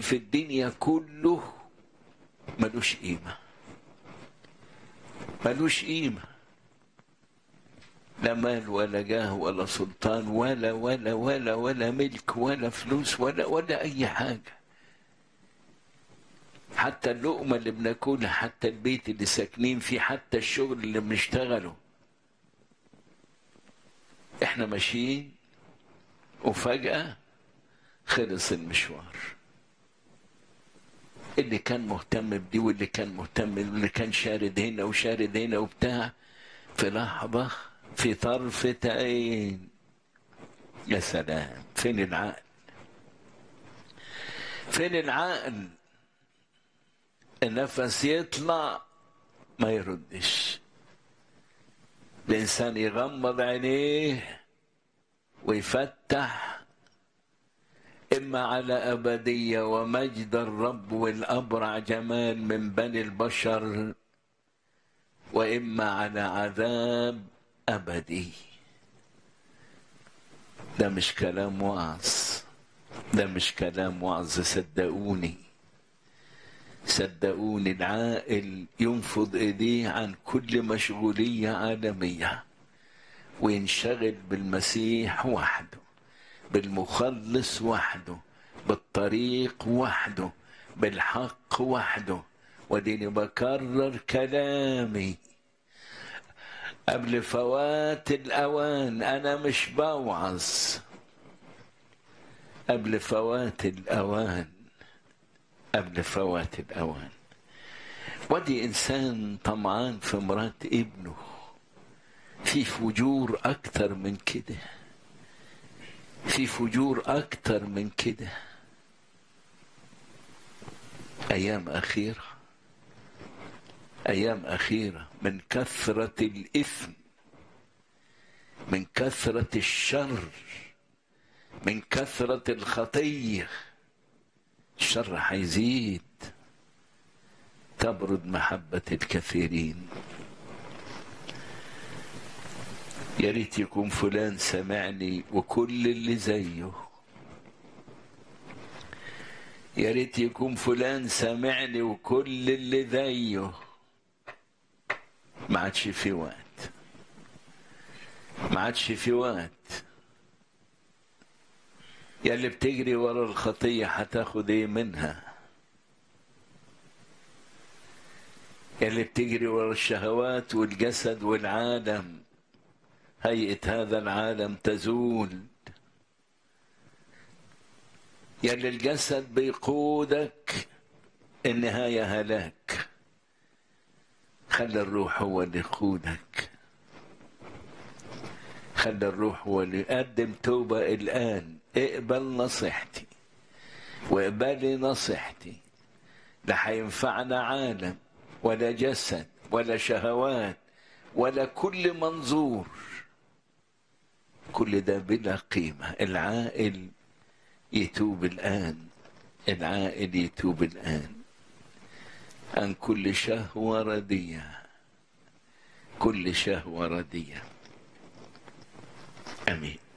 في الدنيا كله ملوش قيمة ملوش قيمة لا مال ولا جاه ولا سلطان ولا ولا ولا ولا ملك ولا فلوس ولا ولا أي حاجة حتى اللقمة اللي بناكلها حتى البيت اللي ساكنين فيه حتى الشغل اللي بنشتغله احنا ماشيين وفجأة خلص المشوار اللي كان مهتم بدي واللي كان مهتم واللي كان شارد هنا وشارد هنا وبتاع في لحظة في طرفة عين يا سلام فين العقل فين العقل النفس يطلع ما يردش الإنسان يغمض عينيه ويفتح إما على أبدية ومجد الرب والأبرع جمال من بني البشر وإما على عذاب أبدي ده مش كلام وعظ ده مش كلام وعظ صدقوني صدقوني العاقل ينفض ايديه عن كل مشغولية عالمية وينشغل بالمسيح وحده بالمخلص وحده بالطريق وحده بالحق وحده وديني بكرر كلامي قبل فوات الأوان أنا مش بوعظ قبل فوات الأوان قبل فوات الأوان ودي إنسان طمعان في مرات ابنه في فجور أكتر من كده في فجور أكتر من كده أيام أخيرة أيام أخيرة من كثرة الإثم من كثرة الشر من كثرة الخطيه الشر حيزيد تبرد محبة الكثيرين يا ريت يكون فلان سمعني وكل اللي زيه يا ريت يكون فلان سامعني وكل اللي زيه ما عادش في وقت ما عادش في وقت يا اللي بتجري ورا الخطية هتاخد ايه منها يا اللي بتجري ورا الشهوات والجسد والعالم هيئة هذا العالم تزول يا اللي الجسد بيقودك النهاية هلاك خلي الروح هو اللي يقودك خلي الروح هو اللي قدم توبة الآن اقبل نصيحتي واقبلي نصيحتي لا هينفعنا عالم ولا جسد ولا شهوات ولا كل منظور كل ده بلا قيمة العائل يتوب الآن العائل يتوب الآن عن كل شهوة ردية كل شهوة ردية آمين